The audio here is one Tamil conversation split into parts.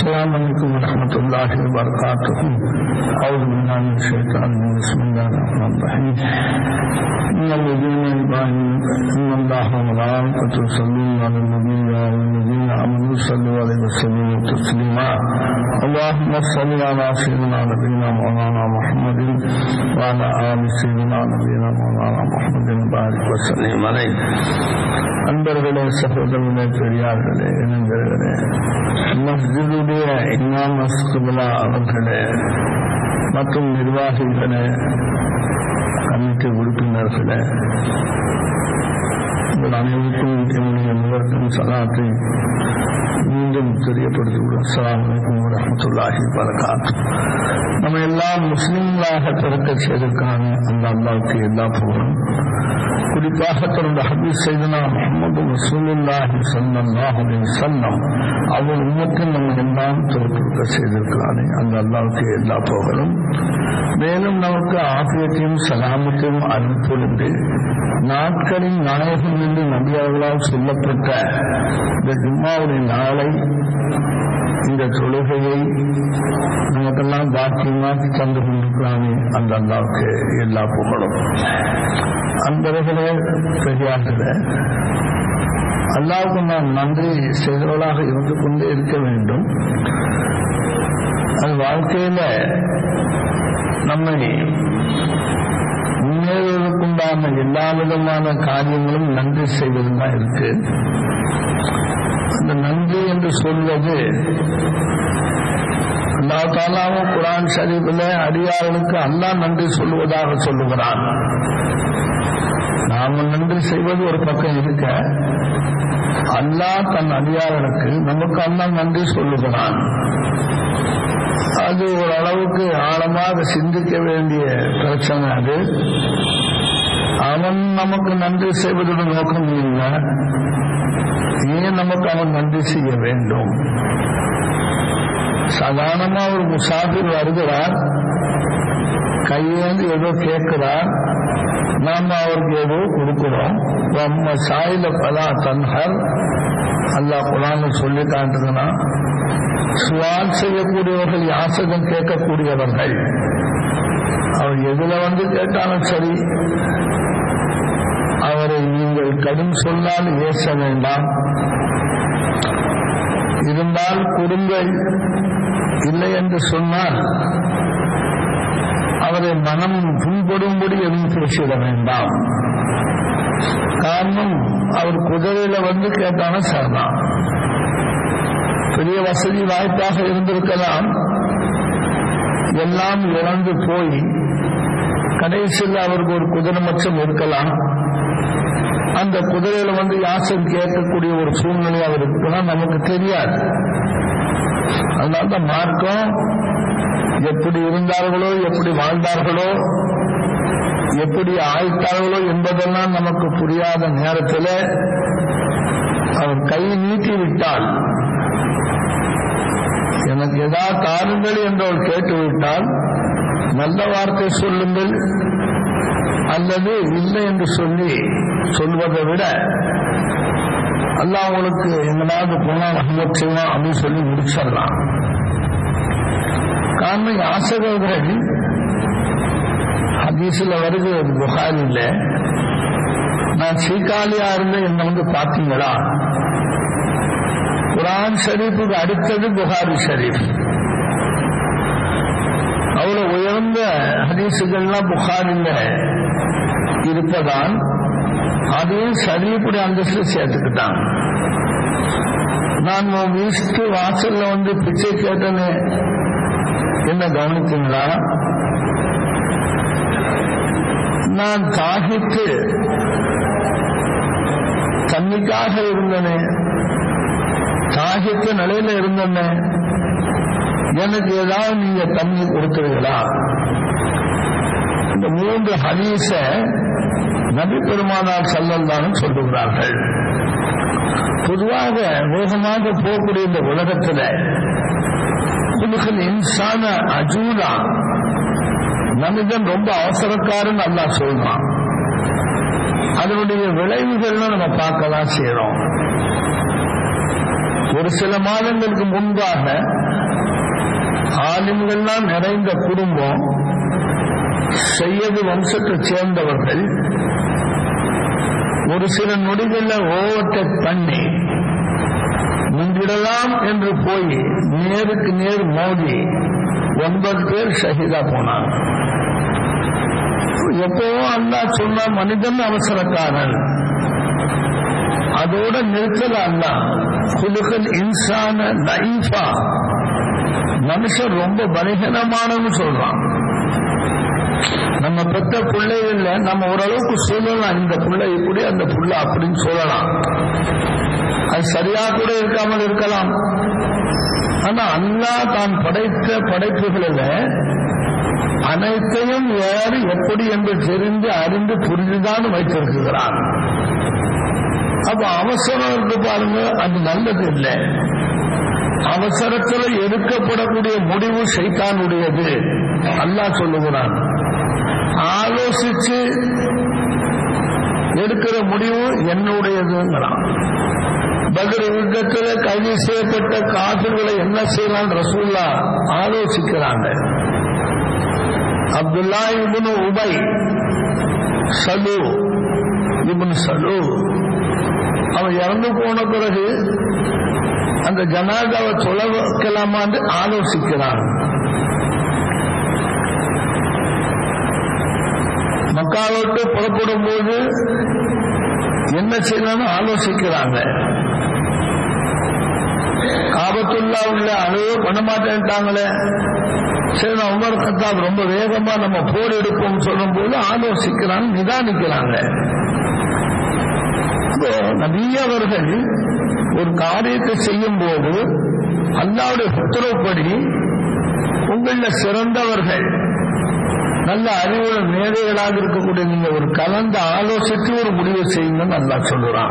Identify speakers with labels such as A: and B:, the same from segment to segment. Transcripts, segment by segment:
A: السلام عليكم ورحمة الله وبركاته أعوذ بالله من الشيطان الرجيم بسم الله الرحمن الرحيم إن الذين يبايعون إن الله وملائكته يصلون على النبي يا أيها الذين آمنوا صلوا عليه وسلموا تسليما اللهم صل على سيدنا نبينا مولانا محمد وعلى آل سيدنا نبينا مولانا محمد بارك وسلم عليه அன்பர்களே சகோதரர்களே பெரியார்களே இளைஞர்களே மஸ்ஜிதுடைய இமாம் அஸ்குபலா அவர்களே மற்றும் நிர்வாகிகளே கமிட்டி உறுப்பினர்களே உங்கள் அனைவருக்கும் என்னுடைய முதற்கும் சலாத்தை மீண்டும் தெரியப்படுத்தி அஸ்லாம் வலைக்கும் வரமத்துல்லாஹி வரகாத்து நம்ம எல்லாம் முஸ்லிம்களாக பிறக்க செய்ததற்கான அந்த அல்லாவுக்கு எல்லா புகழும் குறிப்பாக தன்னுடைய ஹபீஸ் செய்தனா முகமது ரசூலுல்லாஹி ஸல்லல்லாஹு அலைஹி வஸல்லம் அவர் உம்மத்தில் நம்ம எல்லாம் தோற்றுக்க செய்திருக்கிறானே அந்த அல்லாவுக்கு எல்லா புகழும் மேலும் நமக்கு ஆபியத்தையும் சலாமத்தையும் அனுப்புகிறது நாட்களின் நாயகம் என்று நபி அவர்களால் சொல்லப்பட்ட இந்த ஜும்மாவுடைய நாளை இந்த தொழுகையை நமக்கெல்லாம் பாக்கியமாக்கி தந்து கொண்டிருக்கிறானே அந்த அல்லாவுக்கு எல்லா புகழும் அன்பர்களே பெரியார்களே அல்லாவுக்கு நாம் நன்றி செய்தவர்களாக இருந்து கொண்டே இருக்க வேண்டும் அது வாழ்க்கையில நம்மை முன்னேறுவதற்குண்டான எல்லா விதமான காரியங்களும் நன்றி செய்வதில் தான் இருக்கு அந்த நன்றி என்று சொல்வது அல்லா தாலாவும் குரான் ஷரீஃபில் அடியார்களுக்கு அல்லா நன்றி சொல்லுவதாக சொல்லுகிறான் நாம நன்றி செய்வது ஒரு பக்கம் இருக்க அல்லாஹ் தன் அடியார்களுக்கு நமக்கு அல்லா நன்றி சொல்லுகிறான் அது ஓரளவுக்கு ஆழமாக சிந்திக்க வேண்டிய பிரச்சனை அது அவன் நமக்கு நன்றி செய்வதோட நோக்கம் இல்லை ஏன் நமக்கு அவன் நன்றி செய்ய வேண்டும் சாதாரணமா ஒரு முசாஃபிர் வருகிறார் கையேந்து ஏதோ கேட்கிறார் நாம அவருக்கு ஏதோ கொடுக்கிறோம் நம்ம சாயில பலா தன்ஹர் அல்லா குரான் சொல்லி காட்டுதுன்னா சுவால் செய்யக்கூடியவர்கள் யாசகம் கேட்கக்கூடியவர்கள் அவர் எதுல வந்து கேட்டாலும் சரி அவரை நீங்கள் கடும் சொல்லால் ஏச வேண்டாம் இருந்தால் கொடுங்கள் இல்லை என்று சொன்னால் அவரை மனம் புண்படும்படி எதுவும் பேசிட வேண்டாம் காரணம் அவர் குதிரையில வந்து கேட்டான சரணம் பெரிய வசதி வாய்ப்பாக இருந்திருக்கலாம் எல்லாம் இழந்து போய் கடைசியில் அவருக்கு ஒரு குதிரை மச்சம் இருக்கலாம் அந்த குதிரையில வந்து யாசம் கேட்கக்கூடிய ஒரு சூழ்நிலை அவர் இருக்கலாம் நமக்கு தெரியாது அதனால மார்க்கம் எப்படி இருந்தார்களோ எப்படி வாழ்ந்தார்களோ எப்படி ஆழ்த்தார்களோ என்பதெல்லாம் நமக்கு புரியாத நேரத்தில் அவர் கை நீட்டி விட்டால் எனக்கு ஏதாவது தாருங்கள் என்று அவர் கேட்டுவிட்டால் நல்ல வார்த்தை சொல்லுங்கள் அல்லது இல்லை என்று சொல்லி சொல்வதை விட அல்லாஹ் உங்களுக்கு எங்களாவது போனா ரஹமத் செய்வான் அப்படின்னு சொல்லி முடிச்சிடலாம் காரணம் யாசகர்கள் ஹதீஸில் வருகிறது புகாரில் நான் சீக்காலியா இருந்து என்ன வந்து பார்த்தீங்களா குரான் ஷரீஃபுக்கு அடுத்தது புகாரி ஷரீஃப் அவ்வளவு உயர்ந்த ஹதீசுகள்லாம் புகாரில் இருப்பதால் அதையும் ஷரீஃபுடைய அந்தஸ்து சேர்த்துக்கிட்டான் நான் உன் வீட்டு வாசல்ல வந்து பிச்சை கேட்டேன்னு என்ன கவனித்தீங்களா நான் தாகித்து தண்ணிக்காக இருந்தனே தாகித்த நிலையில இருந்தனே எனக்கு ஏதாவது நீங்க தண்ணி கொடுத்துருங்களா இந்த மூன்று ஹதீஸ நபி பெருமானார் செல்லந்தாலும் சொல்லுகிறார்கள் பொதுவாக வேகமாக போகக்கூடிய இந்த உலகத்துல குலுகல் இன்சான அஜூலா மனிதன் ரொம்ப அவசரக்காரன் அல்லா சொல்றான் அதனுடைய விளைவுகள்லாம் நம்ம பார்க்கலாம் செய்யறோம் ஒரு சில மாதங்களுக்கு முன்பாக ஆலிம்கள்லாம் நிறைந்த குடும்பம் செய்யது வம்சத்தைச் சேர்ந்தவர்கள் ஒரு சில நொடிகள்ல ஓவர்டேக் பண்ணி முந்திடலாம் என்று போய் நேருக்கு நேர் மோதி ஒன்பது பேர் ஷஹீதா போனாங்க எப்பவும் அல்லா சொன்னா மனிதன் அவசரக்காரன் அதோட நிறுத்தல அல்லா குலுகல் இன்சான லைஃபா மனுஷன் ரொம்ப பலகீனமானன்னு சொல்றான் நம்ம பெத்த பிள்ளைகள்ல நம்ம ஓரளவுக்கு சொல்லலாம் இந்த பிள்ளை இப்படி அந்த புள்ள அப்படின்னு சொல்லலாம் அது சரியா கூட இருக்காமல் இருக்கலாம் ஆனா அல்லா தான் படைத்த படைப்புகளில் அனைத்தையும் யாரு எப்படி என்று தெரிந்து அறிந்து புரிந்துதான் வைத்திருக்கிறான் அப்ப அவசரம் இருக்கு பாருங்க அது நல்லது இல்லை அவசரத்தில் எடுக்கப்படக்கூடிய முடிவு சைத்தானுடையது அல்லாஹ் சொல்லுகிறான் ஆலோசிச்சு எடுக்கிற முடிவு என்னுடையதுங்கிறான் பகர் யுத்தத்தில் கைது செய்யப்பட்ட காதல்களை என்ன செய்யலாம் ரசூல்லா ஆலோசிக்கிறாங்க அப்துல்லா இபுன் உபை சலு இபுன் சலு அவன் இறந்து போன பிறகு அந்த ஜனாதாவை தொலை வைக்கலாமான்னு ஆலோசிக்கிறான் மக்காவிட்டு புறப்படும் போது என்ன செய்யணும்னு ஆலோசிக்கிறாங்க ஆபத்துல்லா உள்ள அளவு பண்ண மாட்டேன்ட்டாங்களே சரி நான் உமர் கத்தாப் ரொம்ப வேகமா நம்ம போர் எடுப்போம் சொல்லும் போது ஆலோசிக்கிறாங்க நிதானிக்கிறாங்க நபியவர்கள் ஒரு காரியத்தை செய்யும் போது அல்லாவுடைய உத்தரவுப்படி உங்கள சிறந்தவர்கள் நல்ல அறிவுள்ள மேதைகளாக இருக்கக்கூடிய நீங்க ஒரு கலந்து ஆலோசித்து ஒரு முடிவு செய்யுங்கன்னு அல்லா சொல்லுறான்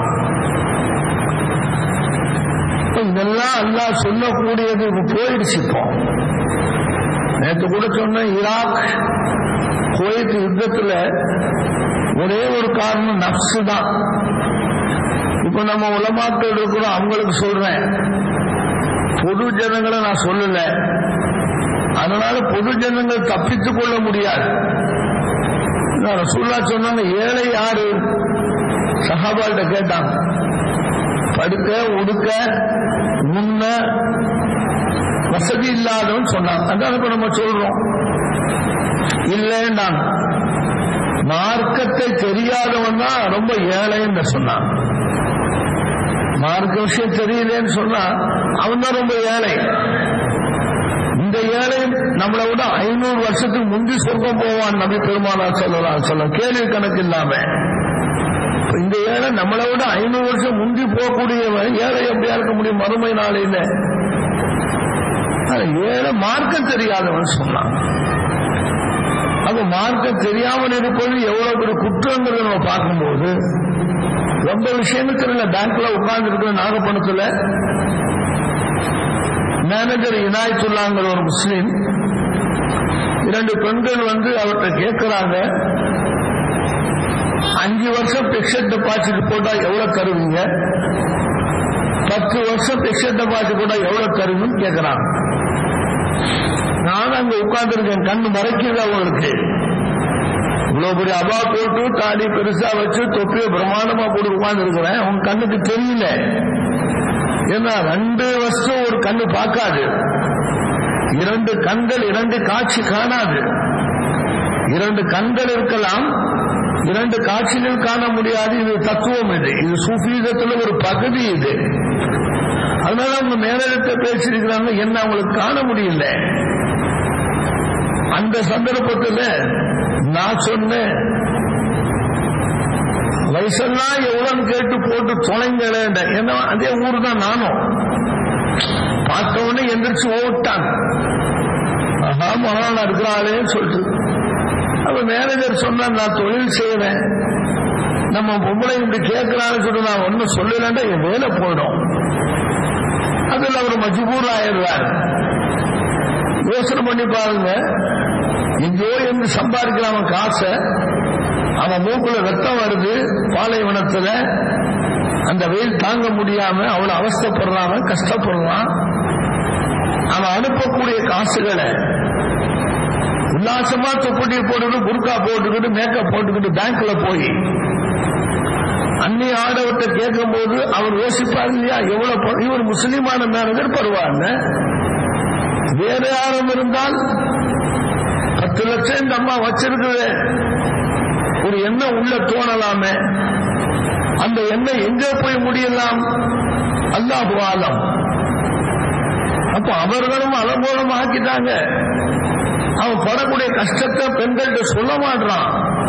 A: இதெல்லாம் அல்லா சொல்லக்கூடியது போயிடுச்சு இப்போ நேற்று கூட சொன்ன ஈராக் குவைத் யுத்தத்துல ஒரே ஒரு காரணம் நப்சு தான் இப்ப நம்ம உலமாக்கள் இருக்கிறோம் அவங்களுக்கு சொல்றேன் பொது ஜனங்களை நான் சொல்லல அதனால பொது ஜனங்கள் தப்பித்துக் கொள்ள முடியாது ரசூல்லா சொன்னாங்க ஏழை யாரு சஹாபால்கிட்ட கேட்டாங்க படுக்க உடுக்க முன்ன வசதி இல்லாதவன் சொன்னாங்க அதான் இப்ப நம்ம சொல்றோம் இல்லைன்னாங்க மார்க்கத்தை தெரியாதவன் தான் ரொம்ப ஏழைன்னு சொன்னான் மார்க்க விஷயம் தெரியலேன்னு சொன்னா அவன் தான் ரொம்ப ஏழை இந்த ஏழை நம்மளை விட ஐநூறு வருஷத்துக்கு முந்தி சொர்க்கம் போவான் நபி பெருமானா சொல்லலாம் சொல்ல கேள்வி கணக்கு இல்லாம இந்த ஏழை நம்மளை விட ஐநூறு வருஷம் முந்தி போகக்கூடியவன் ஏழை எப்படியா இருக்க முடியும் மறுமை நாளையில ஏழை மார்க்கம் தெரியாதவன் சொன்னான் அப்ப மார்க்கம் தெரியாமல் இருப்பது எவ்வளவு பெரிய குற்றங்கிறத நம்ம பார்க்கும்போது ரொம்ப விஷயங்கள் தெரியல பேங்க்ல உட்கார்ந்து இருக்கிற நாகப்பணத்துல மேனேஜர் இனாயத்துல்லாங்கிற ஒரு முஸ்லீம் இரண்டு பெண்கள் வந்து அவர்கிட்ட கேட்கிறாங்க அஞ்சு வருஷம் பிக்சட் டெபாசிட் போட்டா எவ்வளவு தருவீங்க பத்து வருஷம் பிக்சட் டெபாசிட் போட்டா எவ்வளவு தருவீங்கன்னு கேட்கிறாங்க நான் அங்க உட்கார்ந்து இருக்கேன் கண்ணு மறைக்கிறது அவங்களுக்கு இவ்வளவு பெரிய அபா போட்டு தாடி பெருசா வச்சு தொப்பிய பிரமாண்டமா போட்டு உட்கார்ந்து இருக்கிறேன் உன் கண்ணுக்கு தெரியல ஏன்னா ரெண்டு வருஷம் ஒரு கண்ணு பார்க்காது இரண்டு கண்கள் இரண்டு காட்சி காணாது இரண்டு கண்கள் இருக்கலாம் இரண்டு காட்சிகள் காண முடியாது இது தத்துவம் இது இது சூஃபீதத்துல ஒரு பகுதி இது அதனால அவங்க மேலிடத்தை பேசியிருக்கிறாங்க என்ன அவங்களுக்கு காண முடியல அந்த சந்தர்ப்பத்தில் நான் சொன்னேன் வயசெல்லாம் எவ்வளவு கேட்டு போட்டு தொலைங்கள ஏன்னா அதே ஊர் தான் நானும் பார்த்த உடனே எந்திரிச்சு ஓட்டான் ஆஹா மகானா இருக்கிறாளேன்னு சொல்லிட்டு அப்ப மேனேஜர் சொன்னா நான் தொழில் செய்யறேன் நம்ம பொம்பளை இப்படி கேட்கிறான்னு சொல்லி நான் ஒன்னும் சொல்லலன்னா என் வேலை போயிடும் அதுல அவர் மஜ்பூர் ஆயிடுறாரு யோசனை பண்ணி பாருங்க எங்கேயோ இருந்து சம்பாதிக்கிறான் காசை அவன் மூக்குல ரத்தம் வருது பாலைவனத்துல அந்த வெயில் தாங்க முடியாம அவ்வளவு அவஸ்தப்படுறான் கஷ்டப்படுறான் அவன் அனுப்பக்கூடிய பறக்கக்கூடிய காசுகளை உல்லாசமா துப்பட்டி போட்டுக்கிட்டு புர்கா போட்டுக்கிட்டு மேக்கப் போட்டுக்கிட்டு பேங்க்ல போய் அன்னி ஆடவர்கிட்ட கேட்கும் போது அவர் யோசிப்பார் இல்லையா எவ்வளவு ப- இவர் முஸ்லிமான மேனேஜர் பரவாயில்ல வேற யாரும் இருந்தால் பத்து லட்சம் இந்த அம்மா வச்சிருக்குது ஒரு எண்ணம் உள்ள தோணலாமே அந்த எண்ணம் எங்க போய் முடியலாம் அல்லாஹு ஆலம் அப்ப அவர்களும் அலங்கோலம் ஆக்கிட்டாங்க அவன் படக்கூடிய கஷ்டத்தை பெண்கள்கிட்ட சொல்ல மாட்டான்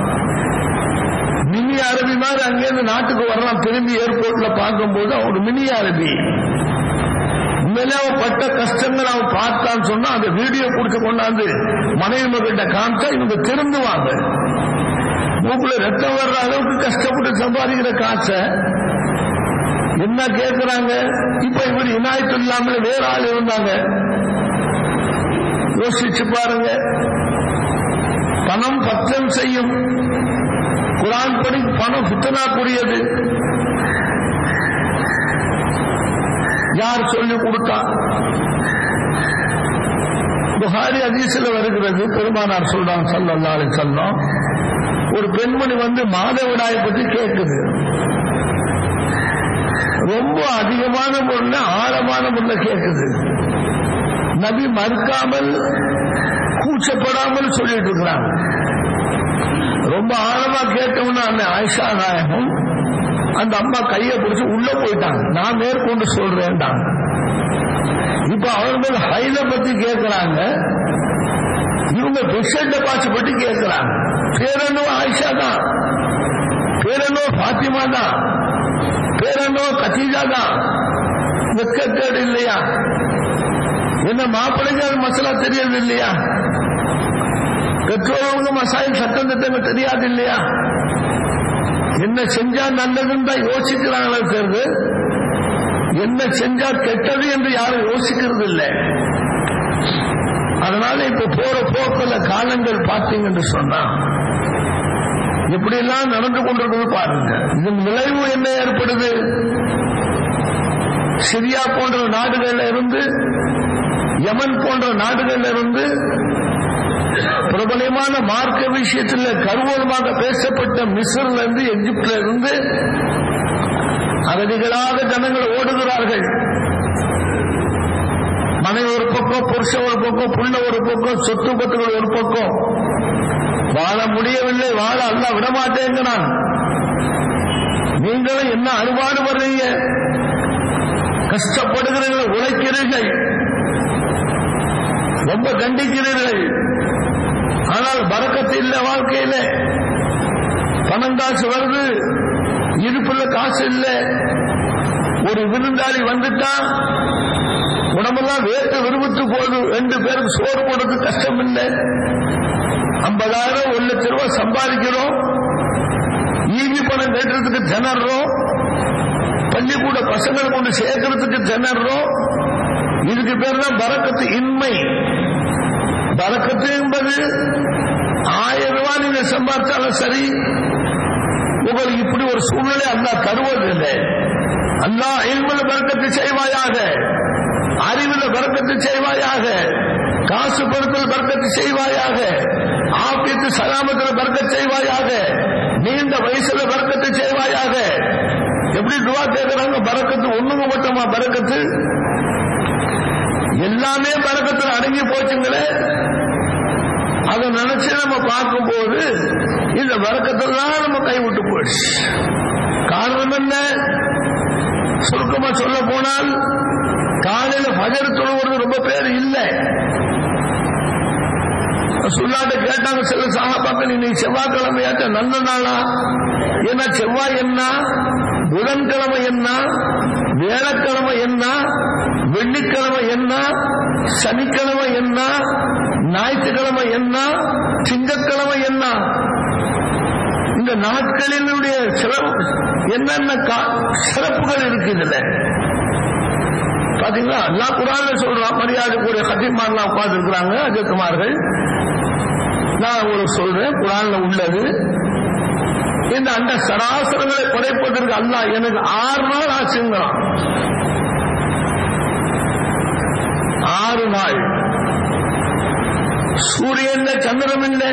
A: மினி அரபி மாதிரி அங்கேருந்து நாட்டுக்கு வரலாம் திரும்பி ஏர்போர்ட்ல பார்க்கும்போது அவன் மினி அரபி உண்மையிலே அவன் பட்ட கஷ்டங்கள் அவன் பார்த்தான்னு சொன்னா அந்த வீடியோ கொடுத்து கொண்டாந்து மனைவி மகிட்ட காமிச்சா இவங்க திருந்துவாங்க மூக்குல ரத்தம் வர்ற அளவுக்கு கஷ்டப்பட்டு சம்பாதிக்கிற காசை என்ன கேட்கிறாங்க இப்ப இவர் இனாயத்து இல்லாமல் வேற ஆள் இருந்தாங்க யோசிச்சு பாருங்க பணம் பத்தம் செய்யும் குரான் படி பணம் புத்தனாக்குரியது யார் சொல்லிக் கொடுத்தா புகாரி அதிசல வருகிறது பெருமானார் சொல்றாங்க சல்லல்லா அலைஹி வஸல்லம் ஒரு பெண்மணி வந்து மாதவிடாயை பத்தி கேட்குது ரொம்ப அதிகமான முறையில் ஆழமான முறையில் கேட்குது நபி மறுக்காமல் கூச்சப்படாமல் சொல்லிட்டு இருக்கிறாங்க ரொம்ப ஆழமா கேட்டோம்னா அந்த ஆயிஷா நாயகம் அந்த அம்மா கையை பிடிச்சு உள்ள போயிட்டாங்க நான் மேற்கொண்டு சொல்றேன்டாங்க இப்ப அவர்கள் ஹைல பத்தி கேட்கிறாங்க இவங்க பெஷண்ட பாச்சு பத்தி கேட்கிறாங்க பேரனோ ஆயிஷா தான் பேரனோ பாத்திமா தான் பேரனோ கத்தீஜா தான் வெக்கத்தேடு இல்லையா என்ன மாப்பிள்ளைக்கு அது மசாலா தெரியறது இல்லையா பெற்றோர்களுக்கு மசாயில் சட்டம் திட்டங்கள் தெரியாது இல்லையா என்ன செஞ்சா நல்லதுன்னு தான் யோசிக்கிறாங்களே தெரிந்து என்ன செஞ்சா கெட்டது என்று யாரும் யோசிக்கிறது இல்லை அதனால இப்ப போற போக்குல காலங்கள் பார்த்தீங்கன்னு சொன்னா எப்படியெல்லாம் நடந்து கொண்டிருக்கிறது பாருங்க இதன் விளைவு என்ன ஏற்படுது சிரியா போன்ற நாடுகள்ல இருந்து யமன் போன்ற நாடுகள்ல இருந்து பிரபலமான மார்க்க விஷயத்தில் கருவூலமாக பேசப்பட்ட மிஸ்ர்ல இருந்து எகிப்துல இருந்து அகதிகளாக ஜனங்கள் ஓடுகிறார்கள் மனைவி ஒரு பக்கம் புருஷன் ஒரு பக்கம் புள்ள ஒரு பக்கம் சொத்து பத்துகள் ஒரு பக்கம் வாழ முடியவில்லை வாழ அல்ல விடமாட்டேங்கிறான் நீங்களும் என்ன அறுபாடு வர்றீங்க கஷ்டப்படுகிறீர்கள் உழைக்கிறீர்கள் ரொம்ப கண்டிக்கிறீர்கள் ஆனால் பறக்கத்து இல்ல வாழ்க்கையில பணம் காசு வருது இருப்புல காசு இல்ல ஒரு விருந்தாளி வந்துட்டா உடம்பெல்லாம் வேர்த்து விரும்புத்து போகுது ரெண்டு பேருக்கு சோறு போடுறது கஷ்டம் இல்லை ஐம்பதாயிரம் ஒரு லட்சம் ரூபாய் சம்பாதிக்கிறோம் ஈவி பணம் கட்டுறதுக்கு திணறோம் பள்ளிக்கூட பசங்களை கொண்டு சேர்க்கறதுக்கு திணறோம் இதுக்கு பேர் தான் பறக்கத்து இன்மை பறக்கத்து என்பது ஆயிரம் ரூபாய் நீங்க சம்பாதிச்சாலும் சரி உங்களுக்கு இப்படி ஒரு சூழ்நிலை அல்லா தருவதில்லை அல்லா இல்முல பறக்கத்து செய்வாயாக அறிவில் பறக்கத்து செய்வாயாக காசு பொருட்கள் பறக்கத்து செய்வாயாக ஆபியத்து சலாமத்தில் பறக்கத்து செய்வாயாக நீண்ட வயசுல பறக்கத்து செய்வாயாக எப்படி துவா கேட்கிறாங்க பறக்கத்து ஒண்ணுங்க மட்டுமா பறக்கத்து எல்லாமே பறக்கத்தில் அடங்கி போச்சுங்களே அதை நினைச்சு நம்ம பார்க்கும்போது இந்த வழக்கத்தெல்லாம் நம்ம கைவிட்டு போயிடுச்சு காரணம் என்ன சுருக்கமா சொல்ல போனால் காலையில பஜர் தொழுவது ரொம்ப பேர் இல்லை சொல்லாட்ட கேட்டாங்க சில சாகப்பாக்கள் இன்னைக்கு செவ்வாய்க்கிழமையாட்ட நல்ல நாளா ஏன்னா செவ்வாய் என்ன புதன்கிழமை என்ன வேளக்கிழமை என்ன வெள்ளிக்கிழமை என்ன சனிக்கிழமை என்ன ஞாயிற்றுக்கிழமை என்ன திங்கட்கிழமை என்ன இந்த நாட்களினுடைய சிறப்பு என்னென்ன கா- சிறப்புகள் இருக்கு இதுல பாத்தீங்களா அல்லா குரான்ல சொல்றான் மரியாதைக்குரிய ஹத்திமான்லாம் உட்கார்ந்து இருக்கிறாங்க அஜத்துமார்கள் நான் ஒரு சொல்றேன் குரான்ல உள்ளது இந்த அந்த சராசரங்களை படைப்பதற்கு அல்லாஹ் எனக்கு ஆறு நாள் ஆச்சுங்கிறான் ஆறு நாள் சூரியன் சந்திரன் இல்லை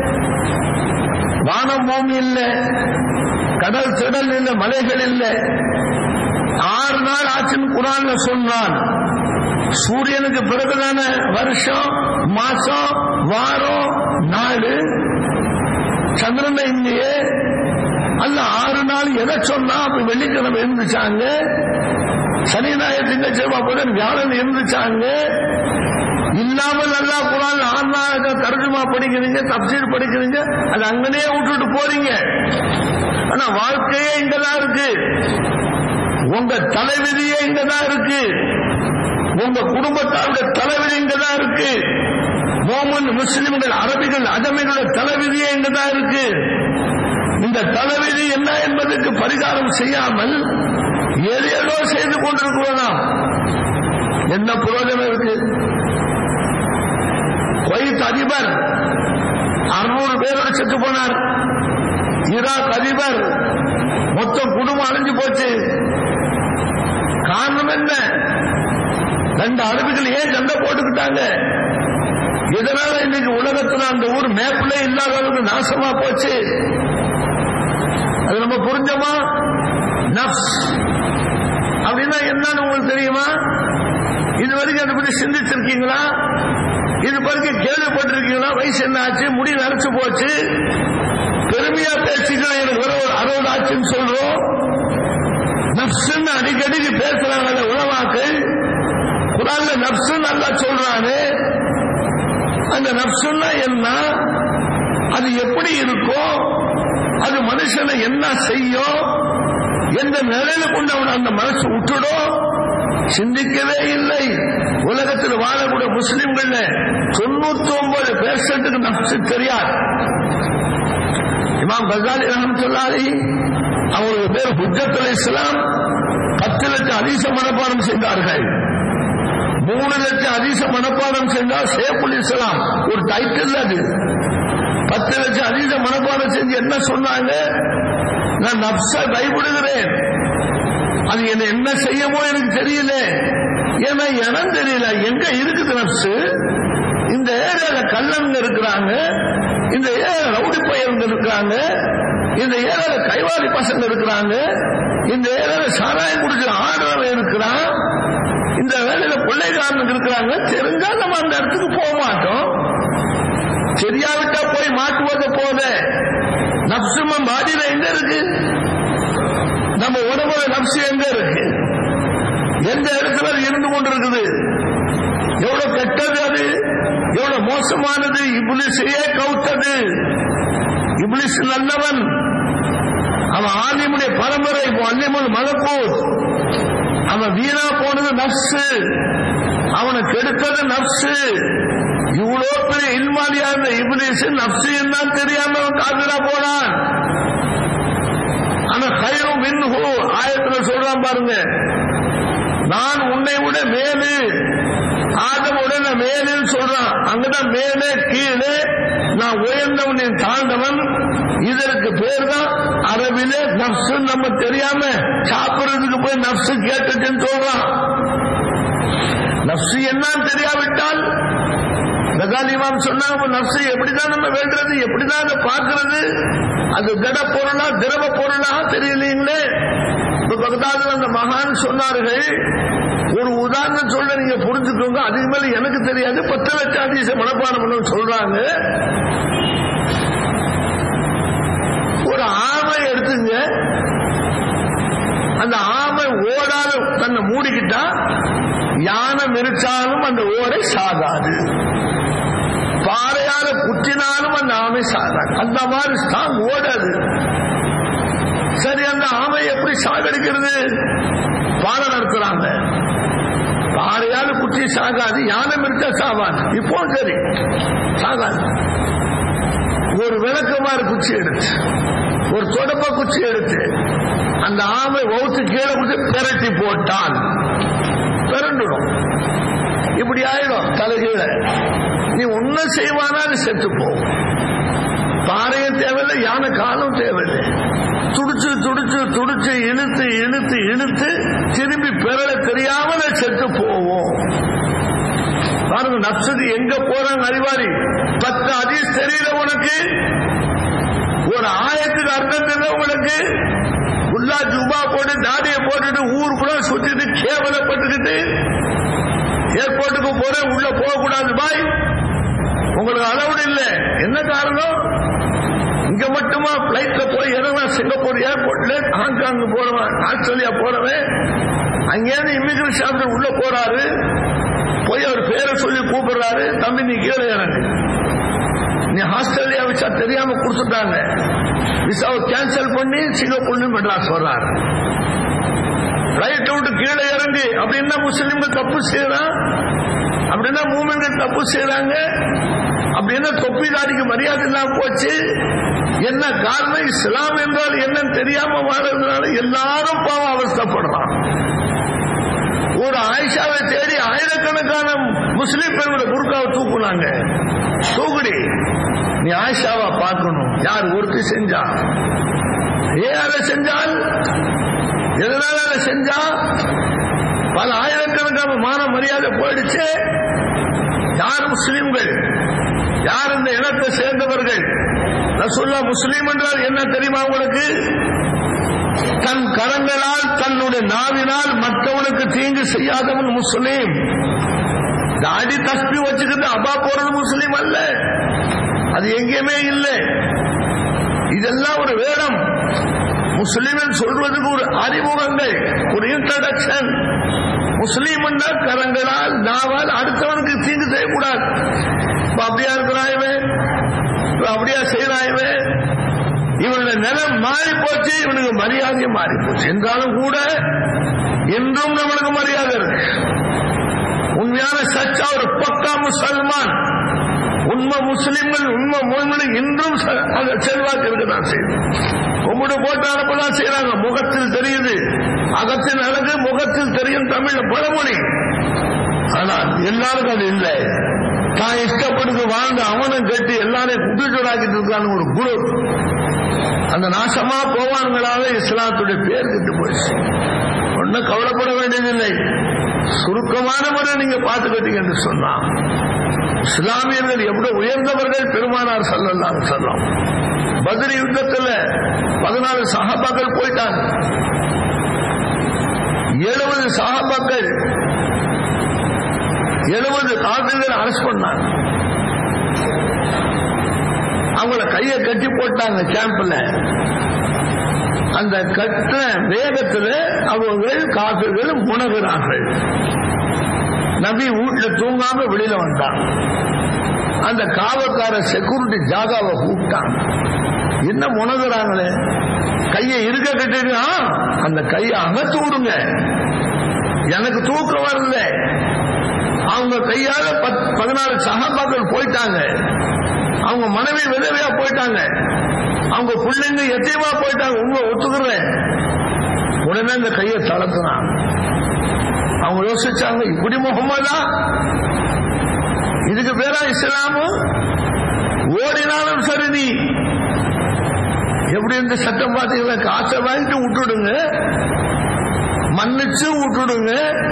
A: வானம் பூமி இல்லை கடல் திடல் இல்லை மலைகள் இல்லை ஆறு நாள் ஆச்சுன்னு குரான்ல சொன்னான் சூரியனுக்கு பிறகுதான வருஷம் மாசம் வாரம் நாடு சந்திரன் இல்லையே அல்ல ஆறு நாள் எதை சொன்னா அப்ப வெள்ளிக்கிழமை இருந்துச்சாங்க சனி ஞாயிறு திங்கள் செவ்வாய் புதன் வியாழன் இருந்துச்சாங்க இல்லாமல் நல்லா குரான் ஆறு நாள் தர்ஜுமா படிக்கிறீங்க தப்சீர் படிக்கிறீங்க அது அங்கனே விட்டுட்டு போறீங்க ஆனா வாழ்க்கையே இங்கதான் இருக்கு உங்க தலைவிதியே இங்கதான் இருக்கு உங்க குடும்பத்தாருடைய தலைவிதி இங்கதான் இருக்கு மோமன் முஸ்லிம்கள் அரபிகள் அஜமிகளுடைய தலைவிதியே இங்கதான் இருக்கு இந்த தலைவிதி என்ன என்பதற்கு பரிகாரம் செய்யாமல் ஏதேதோ செய்து கொண்டிருக்கிறோம் என்ன புரோஜனம் இருக்கு குவைத் அதிபர் அறுநூறு பேரோட செத்து போனார் ஈராக் அதிபர் மொத்தம் குடும்பம் அழிஞ்சு போச்சு காரணம் என்ன ரெண்டு அரபிகள் ஏன் சண்டை போட்டுக்கிட்டாங்க இதனால இன்னைக்கு உலகத்துல அந்த ஊர் மேப்ல இல்லாத அளவுக்கு நாசமா போச்சு அது நம்ம புரிஞ்சோமா நப்ஸ் அப்படின்னா என்னன்னு உங்களுக்கு தெரியுமா இது வரைக்கும் அதை பத்தி சிந்திச்சிருக்கீங்களா இது வரைக்கும் கேள்விப்பட்டிருக்கீங்களா வயசு என்ன ஆச்சு முடி நரைச்சு போச்சு பெருமையா பேசிக்கலாம் எனக்கு வர ஒரு அறுபது ஆச்சுன்னு சொல்றோம் நப்சுன்னு அடிக்கடி பேசுறாங்க அந்த உணவாக்கள் குரான்ல நப்சு நல்லா சொல்றாரு அந்த நப்சுன்னா என்ன அது எப்படி இருக்கும் அது மனுஷனை என்ன செய்யும் எந்த நிலையில கொண்டு அவன் அந்த மனசு விட்டுடும் சிந்திக்கவே இல்லை உலகத்தில் வாழக்கூடிய முஸ்லிம்கள் தொண்ணூத்தி ஒன்பது பேர்சென்ட்டுக்கு நப்சு தெரியாது இமாம் கசாலி ரஹமத்துல்லாரி அவங்களுக்கு பேர் ஹுஜத்துல் இஸ்லாம் பத்து லட்சம் அதிச மனப்பாடம் செய்தார்கள் மூணு லட்சம் அதிச மனப்பாடம் செஞ்சால் சேஃபுல் இஸ்லாம் ஒரு டைட்டில் அது பத்து லட்சம் அதிச மனப்பாடம் செஞ்சு என்ன சொன்னாங்க நான் நப்ச கைவிடுகிறேன் அது என்ன என்ன செய்யமோ எனக்கு தெரியல ஏன்னா இடம் தெரியல எங்க இருக்குது நப்சு இந்த ஏரியால கல்லங்க இருக்கிறாங்க இந்த ஏரியால ரவுடி பையங்க இருக்கிறாங்க இந்த ஏரியால கைவாரி பசங்க இருக்கிறாங்க இந்த ஏரியால சாராயம் குடிக்கிற ஆடுறவன் இருக்கிறான் இந்த வேலையில பிள்ளைக்காரனுக்கு இருக்கிறாங்க தெரிஞ்சா நம்ம அந்த இடத்துக்கு போக மாட்டோம் தெரியாவிட்டா போய் மாட்டுவது போத நப்சும பாடியில எங்க இருக்கு நம்ம உடம்புல நப்சு எங்க இருக்கு எந்த இடத்துல அது இருந்து கொண்டிருக்குது எவ்வளவு கெட்டது அது எவ்வளவு மோசமானது இப்ளிஸையே கவுத்தது இப்ளிஸ் நல்லவன் அவன் ஆலிமுடைய பரம்பரை அல்லிமுல் மலக்கூர் அவன் வீணா போனது நப்சு அவனை கெடுத்தது நப்சு இவ்வளோ பெரிய இல்மாலியா இருந்த இப்ளிஸ் நப்சு என்ன தெரியாம அவன் காதலா போனான் ஆனா கயிறும் மின்ஹு ஆயத்துல சொல்றான் பாருங்க நான் உன்னை விட மேலு ஆதம் உடனே மேலுன்னு சொல்றான் அங்கதான் மேலே கீழே நான் உயர்ந்தவன் தாழ்ந்தவன் இதற்கு பேர் தான் அரபிலே நப்சு நம்ம தெரியாம சாப்பிடுறதுக்கு போய் நப்சு கேட்டுச்சுன்னு சொல்றான் நப்சு என்னன்னு தெரியாவிட்டால் ககாலிமாம் சொன்னாங்க நப்சு எப்படிதான் நம்ம வேண்டுறது எப்படிதான் அதை பார்க்கிறது அது திட பொருளா திரவ பொருளா தெரியலீங்களே இப்ப பகதாதுல அந்த மகான் சொன்னார்கள் ஒரு உதாரணம் சொல்ல நீங்க புரிஞ்சுக்கோங்க அதுக்கு மேல எனக்கு தெரியாது பத்து லட்சம் அதிச மனப்பாடம் பண்ண சொல்றாங்க ஒரு ஆமை எடுத்துங்க அந்த ஆமை ஓடாத தன்னை மூடிக்கிட்டா யானை மிரிச்சாலும் அந்த ஓடை சாகாது பாறையால குத்தினாலும் அந்த ஆமை சாகாது அந்த மாதிரி ஸ்ட்ராங் ஓடாது சரி அந்த ஆமை எப்படி சாகடிக்கிறது பாறை நடத்துறாங்க பாறையால குத்தி சாகாது யானை மிரிச்சா சாவாது இப்போ சரி சாகாது ஒரு விளக்கமாறு குச்சி எடுத்து ஒரு தொடப்ப குச்சி எடுத்து அந்த ஆமை வவுத்து கீழே கொடுத்து பெரட்டி போட்டான் பிறண்டுடும் இப்படி ஆயிடும் தலைகீழ நீ ஒன்னும் செய்வானா அது செத்து போகும் பாறையும் தேவையில்லை யானை காலம் தேவையில்லை துடிச்சு துடிச்சு துடிச்சு இழுத்து இழுத்து இழுத்து திரும்பி பெறல தெரியாமல செத்து போவோம் பாருங்க நப்சது எங்க போறாங்க அறிவாளி பத்து அதிஸ் தெரியல உனக்கு ஒரு ஆயத்துக்கு அர்த்தம் தெரியல உங்களுக்கு உள்ளா ஜுபா போட்டு தாடியை போட்டுட்டு ஊருக்குள்ள சுத்திட்டு கேவலப்பட்டுக்கிட்டு ஏர்போர்ட்டுக்கு போறேன் உள்ள போக கூடாது பாய் உங்களுக்கு அளவுடு இல்ல என்ன காரணம் இங்க மட்டுமா பிளைட்ல போய் இறங்கலாம் சிங்கப்பூர் ஏர்போர்ட்ல ஹாங்காங் போறவன் ஆஸ்திரேலியா போறவன் அங்கேருந்து இமிகிரேஷன் ஆஃபீஸர் உள்ள போறாரு போய் அவர் பேரை சொல்லி கூப்பிடுறாரு தம்பி நீ கீழே இறங்கு நீ ஆஸ்திரேலியா விசா தெரியாம கொடுத்துட்டாங்க விசாவை கேன்சல் பண்ணி சிங்கப்பூர்ல மெட்ராஸ் வர்றாரு ரைட் விட்டு கீழே இறங்கு அப்படின்னா முஸ்லீம்கள் தப்பு செய்யறான் அப்படின்னா மூமென்கள் தப்பு செய்யறாங்க அப்படின்னா தொப்பிதாரிக்கு மரியாதை இல்லாம போச்சு என்ன காரணம் இஸ்லாம் என்றால் என்னன்னு தெரியாம வாழ்றதுனால எல்லாரும் பாவம் அவஸ்தப்படுறான் ஒரு ஆயிஷாவை தேடி ஆயிரக்கணக்கான முஸ்லீம் பெண்களை குறுக்காவை தூக்குனாங்க தூக்குடி நீ ஆயிஷாவா பார்க்கணும் யார் ஒருத்தி செஞ்சா ஏன் அதை செஞ்சால் எதனால அதை செஞ்சா பல ஆயிரக்கணக்கான மான மரியாதை போயிடுச்சு யார் முஸ்லீம்கள் யார் இந்த இனத்தை சேர்ந்தவர்கள் ரசுல்லா முஸ்லீம் என்றால் என்ன தெரியுமா உங்களுக்கு தன் கரங்களால் தன்னுடைய நாவினால் மற்றவனுக்கு தீங்கு செய்யாதவன் முஸ்லீம் தாடி தஸ்பி வச்சுக்கிட்டு அப்பா போறது முஸ்லீம் அல்ல அது எங்கேயுமே இல்லை இதெல்லாம் ஒரு வேடம் முஸ்லீம் சொல்வதற்கு ஒரு அறிமுகங்கள் ஒரு இன்ட்ரடக்ஷன் முஸ்லீம் கரங்களால் நாவால் அடுத்தவனுக்கு தீங்கு செய்யக்கூடாது இப்ப அப்படியா இருக்கிறாயவே அப்படியா செய்யறாயவே இவனுடைய நிலம் மாறி போச்சு இவனுக்கு மரியாதையும் மாறி போச்சு என்றாலும் கூட இன்றும் நம்மளுக்கு மரியாதை இருக்கு உண்மையான சச்சா ஒரு பக்கா முசல்மான் உண்மை முஸ்லிம்கள் உண்மை மொழிகள் இன்றும் செல்வாக்கு இருக்குதான் செய்யுது கும்பிடு போட்டு அனுப்பதான் செய்யறாங்க முகத்தில் தெரியுது அகத்தில் அழகு முகத்தில் தெரியும் தமிழ் பழமொழி ஆனால் எல்லாருக்கும் அது இல்லை தான் இஷ்டப்படுத்து வாழ்ந்து அவனும் கட்டி எல்லாரையும் குட்டிச்சோடாக்கிட்டு இருக்கான்னு ஒரு குழு அந்த நாசமா போவான்களாக இஸ்லாத்துடைய பேர் கெட்டு போயிடுச்சு ஒன்னும் கவலைப்பட வேண்டியதில்லை சுருக்கமான முறை நீங்க பார்த்துக்கிட்டீங்க என்று சொன்னா இஸ்லாமியர்கள் எவ்வளவு உயர்ந்தவர்கள் பெருமானார் சொல்லலாம் சொல்லலாம் பதிரி யுத்தத்தில் பதினாலு சகாபாக்கள் போயிட்டாங்க எழுபது சகாபாக்கள் எழுபது காப்பிகள் அரஸ்ட் பண்ணாங்க அவங்கள கையை கட்டி போட்டாங்க கேம்ப்ல அந்த கட்ட வேகத்தில் அவங்கள் காப்பிர்கள் முனகிறார்கள் நபி வீட்டுல தூங்காம வெளியில வந்தான் அந்த காவல்கார செக்யூரிட்டி ஜாகாவை கூப்பிட்டான் என்ன முனகுறாங்களே கையை இருக்க கட்டிட்டு அந்த கையை அகத்து விடுங்க எனக்கு தூக்கம் வரல அவங்க கையால பதினாறு சகாபாக்கள் போயிட்டாங்க அவங்க மனைவி விதவையா போயிட்டாங்க அவங்க பிள்ளைங்க எத்தையுமா போயிட்டாங்க உங்க ஒத்துக்கிறேன் உடனே அந்த கையை தளர்த்தினான் அவங்க யோசிச்சாங்க இப்படி முகமதா இதுக்கு பேரா இஸ்லாமு ஓடினாலும் சரி நீ எப்படி இந்த சட்டம் பார்த்தீங்களா காசை வாங்கிட்டு விட்டுடுங்க மன்னிச்சு விட்டுடுங்க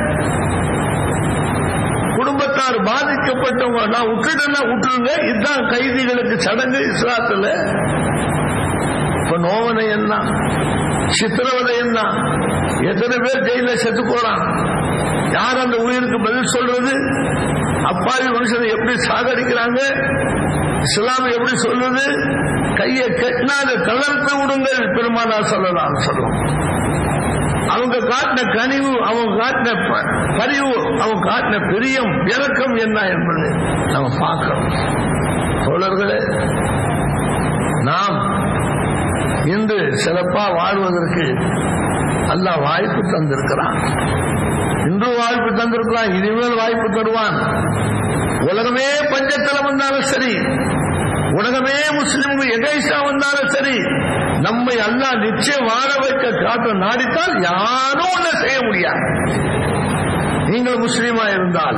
A: குடும்பத்தார் பாதிக்கப்பட்டவங்க நான் விட்டுட்டேன்னா விட்டுருங்க இதுதான் கைதிகளுக்கு சடங்கு இஸ்லாத்துல இப்ப நோவனை என்ன சித்திரவதை என்ன எத்தனை பேர் ஜெயில செத்து போறான் யார் அந்த உயிருக்கு பதில் சொல்றது அப்பாவி மனுஷனை எப்படி சாகடிக்கிறாங்க இஸ்லாம் எப்படி சொல்லுது கையை கட்டினா அதை தளர்த்து விடுங்கள் பெருமானார் சொல்லலாம் சொல்லும் அவங்க காட்டின கனிவு அவங்க காட்டின பரிவு அவங்க காட்டின பிரியம் இறக்கம் என்ன என்பது நம்ம பார்க்கிறோம் தோழர்களே நாம் இன்று சிறப்பா வாழ்வதற்கு அல்ல வாய்ப்பு தந்திருக்கிறான் இன்று வாய்ப்பு தந்திருக்கிறான் இனிமேல் வாய்ப்பு தருவான் உலகமே பஞ்சத்தில் வந்தாலும் சரி உலகமே முஸ்லிம்கள் எகைசா வந்தாலும் சரி நம்மை அல்லா நிச்சயம் வாழ வைக்க காட்ட நாடித்தால் யாரும் ஒன்றை செய்ய முடியாது நீங்கள் முஸ்லீமா இருந்தால்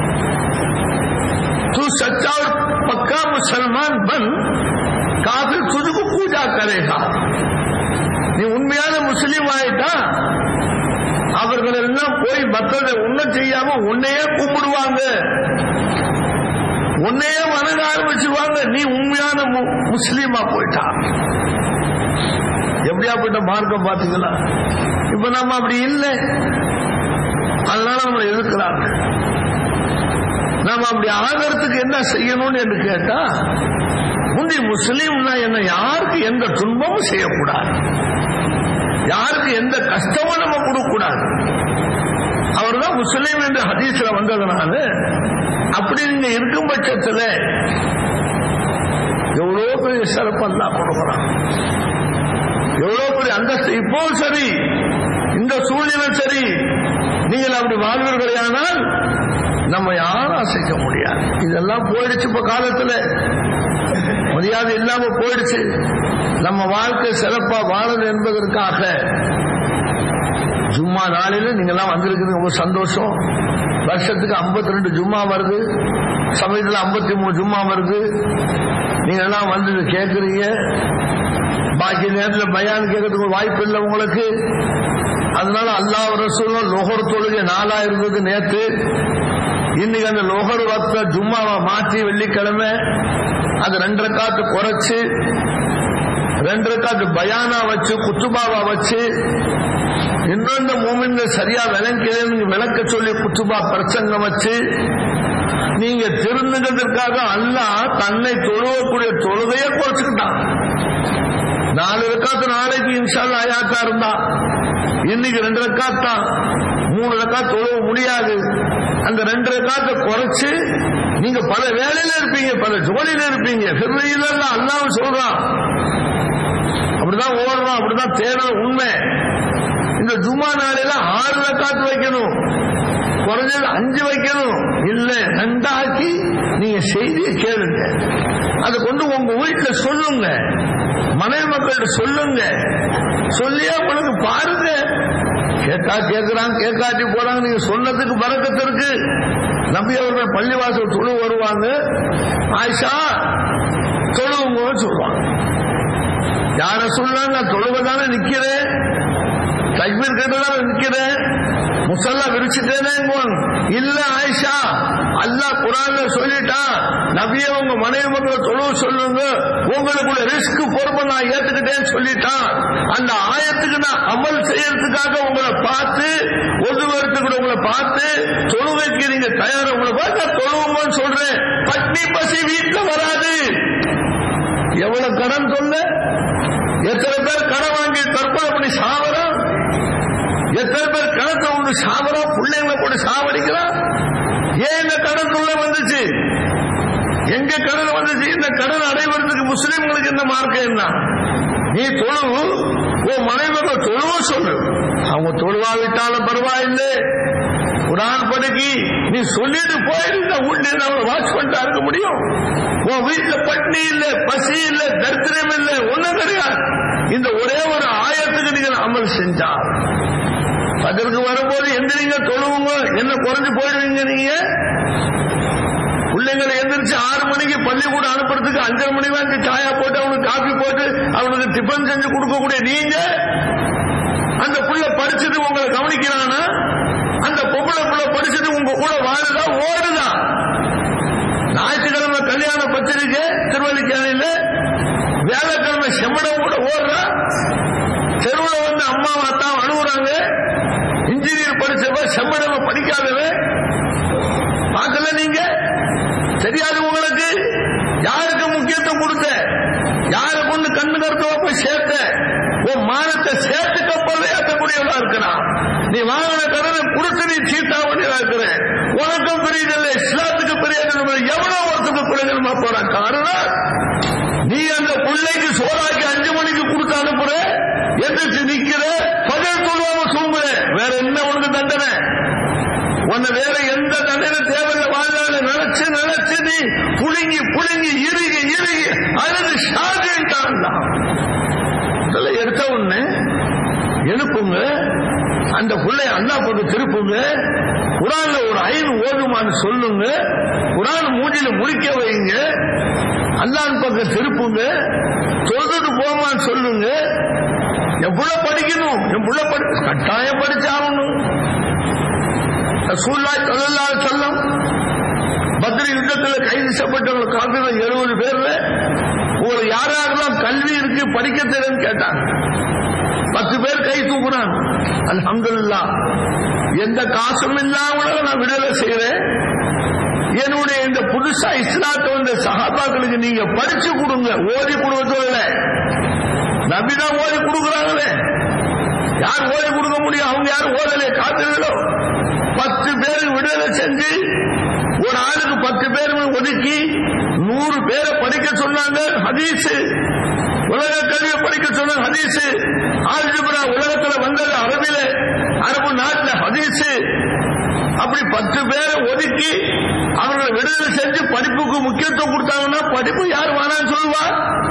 A: तू सच्चा और पक्का मुसलमान बन काफिर खुद को पूजा करेगा நீ உண்மையான முஸ்லீம் ஆயிட்டா அவர்கள் எல்லாம் போய் மற்றதை ஒன்னும் செய்யாம உன்னையே கும்பிடுவாங்க ஆரம்பிச்சிருவாங்க நீ உண்மையான மு- முஸ்லீமா போயிட்டா எப்படியாப்பட்ட மார்க்கம் பாத்தீங்களா இப்ப நம்ம அப்படி இல்லை அதனால நம்மளை எதிர்க்கிறாங்க நாம அப்படி ஆகிறதுக்கு என்ன செய்யணும்னு என்று கேட்டா முந்தி முஸ்லீம்னா என்ன யாருக்கு எந்த துன்பமும் செய்யக்கூடாது யாருக்கு எந்த கஷ்டமும் நம்ம கொடுக்கக்கூடாது அவர்தான் முஸ்லீம் என்று ஹதீஸ்ல வந்ததுனால அப்படி நீங்க இருக்கும் பட்சத்துல எவ்வளவு பெரிய சிறப்பு எல்லாம் கொடுக்குறான் எவ்வளவு பெரிய அந்தஸ்து இப்போ சரி இந்த சூழ்நிலை சரி நீங்கள் அப்படி வாழ்வீர்களானால் நம்ம யாரும் அசைக்க முடியாது இதெல்லாம் போயிடுச்சு இப்ப காலத்துல மரியாதை இல்லாம போயிடுச்சு நம்ம வாழ்க்கை சிறப்பா வாழணும் என்பதற்காக ஜும்மா நாளில நீங்க எல்லாம் வந்திருக்கிறது ரொம்ப சந்தோஷம் வருஷத்துக்கு 52 ரெண்டு ஜும்மா வருது சமயத்துல 53 மூணு ஜும்மா வருது நீங்க எல்லாம் வந்து இதை கேட்கறீங்க பாக்கி நேரத்தில் பயான் கேட்கறதுக்கு ஒரு வாய்ப்பு இல்லை உங்களுக்கு அதனால அல்லாஹ் ரசூலும் லோகர் தொழுகை நாளா இருந்தது நேத்து இன்னைக்கு அந்த லோகர் வக்த ஜும்மாவை மாற்றி வெள்ளிக்கிழமை அது ரெண்டரை காத்து குறைச்சு ரெண்டரை காத்து பயானா வச்சு குத்துபாவா வச்சு இன்னொன்று மூமின்கள் சரியா விளங்கலன்னு விளக்க சொல்லி குத்துபா பிரசங்கம் வச்சு நீங்க திருந்துகிறதுக்காக அல்லாஹ் தன்னை தொழுவக்கூடிய தொழுகையை குறைச்சுக்கிட்டான் நாலு ரக்காத்து நாளைக்கு இன்ஷால்லா ஆயாத்தா இருந்தா இன்னைக்கு ரெண்டு ரக்காத் தான் மூணு ரக்காத் தொழுவ முடியாது அந்த ரெண்டு ரக்காத்தை குறைச்சு நீங்க பல வேலையில இருப்பீங்க பல ஜோலியில இருப்பீங்க சிறுவையில அல்லாவும் சொல்றான் அப்படிதான் ஓடுறோம் அப்படிதான் தேடணும் உண்மை இந்த ஜும்மா நாளையில ஆறு ரக்காத்து வைக்கணும் குறைஞ்சது அஞ்சு வைக்கணும் இல்ல ரெண்டாக்கி நீங்க செய்தியை கேளுங்க அதை கொண்டு உங்க வீட்டுல சொல்லுங்க மனைவி மக்கள்கிட்ட சொல்லுங்க சொல்லியே உங்களுக்கு பாருங்க கேட்டா கேட்கிறாங்க கேட்காட்டி போறாங்க நீங்க சொன்னதுக்கு பறக்கத்து இருக்கு நம்பி அவர்கள் பள்ளிவாசல் தொழு வருவாங்க ஆயிஷா தொழுவுங்கன்னு சொல்லுவாங்க யார சொல்ல நான் தொழுவதானே நிக்கிறேன் தக்பீர் கேட்டதான நிக்கிறேன் முசல்லா விரிச்சுட்டேனே இல்ல ஆயிஷா அல்லாஹ் குரான்ல சொல்லிட்டான் நபியே உங்க மனைவி மக்களை தொழுவ சொல்லுங்க உங்களுக்குள்ள ரிஸ்க் பொறுப்பை நான் ஏத்துக்கிட்டேன்னு சொல்லிட்டான் அந்த ஆயத்துக்கு நான் அமல் செய்யறதுக்காக உங்களை பார்த்து ஒதுவரத்துக்கு உங்களை பார்த்து தொழுகைக்கு நீங்க தயாரா உங்களை பார்த்து நான் தொழுவோம்னு சொல்றேன் பட்னி பசி வீட்டுல வராது எவ்வளவு கடன் சொல்ல எத்தனை பேர் கடன் வாங்கி தற்கொலை பண்ணி சாவறோம் எத்தனை பேர் கணத்தை ஒன்று சாவறோம் பிள்ளைங்களை போட்டு சாவடிக்கிறோம் ஏன் இந்த கடன் தொல்லை வந்துச்சு எங்க கடன் வந்துச்சு இந்த கடன் அடைவதற்கு முஸ்லிம்களுக்கு என்ன மார்க்கம் என்ன நீ தொழுவு உன் மனைவர்கள் தொழுவ சொல்லு அவங்க தொழுவாவிட்டாலும் பரவாயில்லை குரான் படிக்கி நீ சொல்லிட்டு போயிருந்த உண்டு நம்ம வாட்ச் பண்ணிட்டா இருக்க முடியும் உன் வீட்டுல பட்னி இல்ல பசி இல்ல தரித்திரம் இல்ல ஒண்ணும் கிடையாது இந்த ஒரே ஒரு ஆயத்துக்கு நீங்க அமல் செஞ்சா அதற்கு வரும்போது எந்திரிங்க தொழுவுங்க என்ன குறைஞ்சு போயிடுவீங்க நீங்க பிள்ளைங்களை எந்திரிச்சு ஆறு மணிக்கு பள்ளிக்கூடம் அனுப்புறதுக்கு அஞ்சரை மணி வரைக்கும் சாயா போட்டு அவனுக்கு காபி போட்டு அவனுக்கு டிஃபன் செஞ்சு கொடுக்கக்கூடிய நீங்க அந்த புள்ள படிச்சது உங்களை கவனிக்கிறானா அந்த பொம்பளை புள்ள படிச்சது உங்க கூட வாழுதா ஓடுதா ஞாயிற்றுக்கிழமை கல்யாண பத்திரிக்கை திருவல்லிக்கேணியில வியாழக்கிழமை செம்மடம் கூட ஓடுறா தெருவில் வந்து அம்மாவை தான் அணுகுறாங்க இன்ஜினியர் படிச்சவ செம்மடம படிக்காதவன் பார்க்கல நீங்க தெரியாது உங்களுக்கு யாருக்கு முக்கியத்துவம் கொடுத்த யாரு கொண்டு கண்ணு கருத்தவ போய் சேர்த்த உன் மானத்தை சேர்த்து கப்பல் ஏற்றக்கூடியவளா இருக்கிறான் நீ வாங்கின கடனை கொடுத்து நீ சீட்டா வேண்டியதா இருக்கிற உனக்கும் பெரியதில்லை இஸ்லாத்துக்கு பெரியதில்லை எவ்வளவு வருஷத்துக்கு பிள்ளைகள் போறான் காரணம் நீ அந்த பிள்ளைக்கு சோறாக்கி அஞ்சு மணிக்கு கொடுத்து அனுப்புற எந்திரிச்சு நிக்கிற பகல் தொழுவாம தூங்குற வேற என்ன உனக்கு தண்டனை உன்னை வேற எந்த தண்டனை தேவையில்லை வாழ்நாள் நினைச்சு நினைச்சு நீ புழுங்கி புழுங்கி இறுகி இறுகி அழுது ஷாஜிட்டான் இதெல்லாம் எடுத்த உடனே எழுப்புங்க அந்த பிள்ளை அண்ணா பக்கம் திருப்புங்க குரான்ல ஒரு ஐந்து ஓதுமான்னு சொல்லுங்க குரான் மூஞ்சில முடிக்க வைங்க அல்லாஹ் பக்கம் திருப்புங்க தொழுது போமான்னு சொல்லுங்க என் புள்ள படிக்கணும் என் புள்ள படி கட்டாயம் படிச்சாகணும் ரசூல்லாய் ஸல்லல்லாஹு அலைஹி வஸல்லம் பத்ரி யுத்தத்தில் கைது செய்யப்பட்டவங்க காப்பீடு எழுபது பேர்ல உங்களுக்கு யாராருக்கெல்லாம் கல்வி இருக்கு படிக்க தெரியும் கேட்டாங்க பத்து பேர் கை தூக்குறாங்க அல்ஹம்துலில்லாஹ் எந்த காசும் இல்லாம நான் விடுதலை செய்யறேன் என்னுடைய இந்த புதுசா இஸ்லாத்தை வந்த சகாபாக்களுக்கு நீங்க படிச்சு கொடுங்க ஓதி கொடுக்கறதுல நபிதான் ஓதி கொடுக்குறாங்களே யார் ஓதி கொடுக்க முடியும் அவங்க யாரும் ஓதலையே காத்துகளோ பத்து பேருக்கு விடுதலை செஞ்சு ஒரு ஆளுக்கு பத்து பேர் ஒதுக்கி நூறு பேரை படிக்க சொன்னாங்க ஹதீஸ் உலக கல்வியை படிக்க சொன்ன ஹதீஸ் ஆல்ஜிப்ரா உலகத்துல வந்தது அரபில அரபு நாட்டுல ஹதீஸ் அப்படி பத்து பேரை ஒதுக்கி அவர்களை விடுதலை செஞ்சு படிப்புக்கு முக்கியத்துவம் கொடுத்தாங்கன்னா படிப்பு யார் வேணாம்னு சொல்லுவா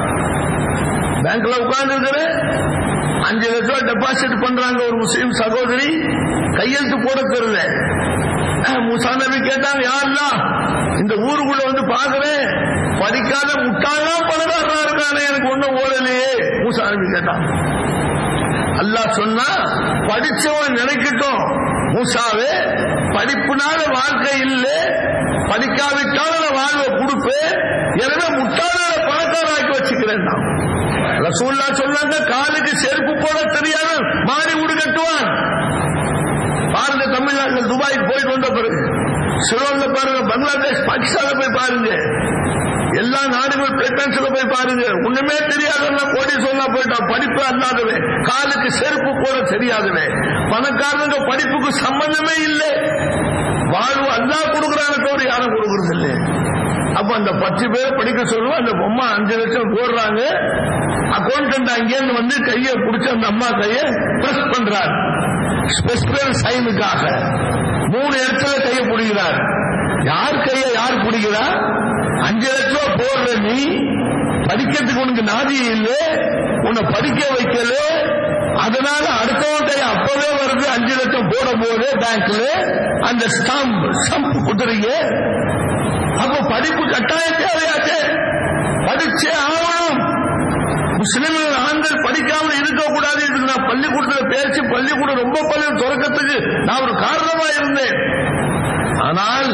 A: பேங்க்ல உட்கார்ந்து இருக்கிறேன் அஞ்சு லட்சம் ரூபாய் டெபாசிட் பண்றாங்க ஒரு முஸ்லீம் சகோதரி கையெழுத்து போட தெரியல முசா நபி கேட்டாங்க யாருலாம் இந்த ஊருக்குள்ள வந்து பாக்குறேன் படிக்காத முட்டாளா பணக்காரனா இருக்கானே எனக்கு ஒண்ணும் ஓடலையே மூசா நபி கேட்டான் அல்லாஹ் சொன்னா படிச்சவன் நினைக்கட்டும் மூசாவே படிப்புனால வாழ்க்கை இல்லை படிக்காவிட்டாலும் நான் வாழ்வை கொடுப்பேன் எனவே முட்டாளால பணக்காராக்கி வச்சுக்கிறேன் நான் ரசூல்லா சொன்னாங்க காலுக்கு செருப்பு போட தெரியாத மாறி வீடு கட்டுவான் பாருங்க தமிழ்நாட்டில் துபாய்க்கு போயிட்டு வந்த பிறகு சிலோன்ல பாருங்க பங்களாதேஷ் பாகிஸ்தான்ல போய் பாருங்க எல்லா நாடுகள் பிலிப்பைன்ஸ்ல போய் பாருங்க ஒண்ணுமே தெரியாதவங்க கோடி சொன்னா போயிட்டான் படிப்பு அல்லாதவன் காலுக்கு செருப்பு போட தெரியாதவன் பணக்காரங்க படிப்புக்கு சம்பந்தமே இல்லை வாழ்வு அல்லா கொடுக்குறாங்க தவிர யாரும் கொடுக்கறது இல்லை அப்ப அந்த பத்து பேர் படிக்க சொல்லுவோம் அந்த பொம்மா அஞ்சு லட்சம் போடுறாங்க அக்கௌண்டன்ட் அங்கேருந்து வந்து கையை பிடிச்ச அந்த அம்மா கையை பிரஸ் பண்றார் ஸ்பெஷல் சைனுக்காக மூணு இடத்துல கையை பிடிக்கிறார் யார் கையை யார் பிடிக்கிறா அஞ்சு லட்சம் ரூபாய் போடுற நீ படிக்கிறதுக்கு உனக்கு நாதி இல்லை உன்னை படிக்க வைக்கல அதனால அடுத்தவன் கை அப்பவே வருது அஞ்சு லட்சம் போட போது பேங்க்ல அந்த ஸ்டாம்ப் ஸ்டம்ப் குத்துறீங்க அப்ப படிப்பு கட்டாயம் தேவையாச்சு படிச்சே ஆகணும் முஸ்லிம்கள் ஆண்கள் படிக்காம இருக்கக்கூடாது இதுக்கு நான் பள்ளிக்கூடத்தில் பேசி பள்ளிக்கூடம் ரொம்ப பள்ளி தொடக்கத்துக்கு நான் ஒரு காரணமா இருந்தேன் ஆனால்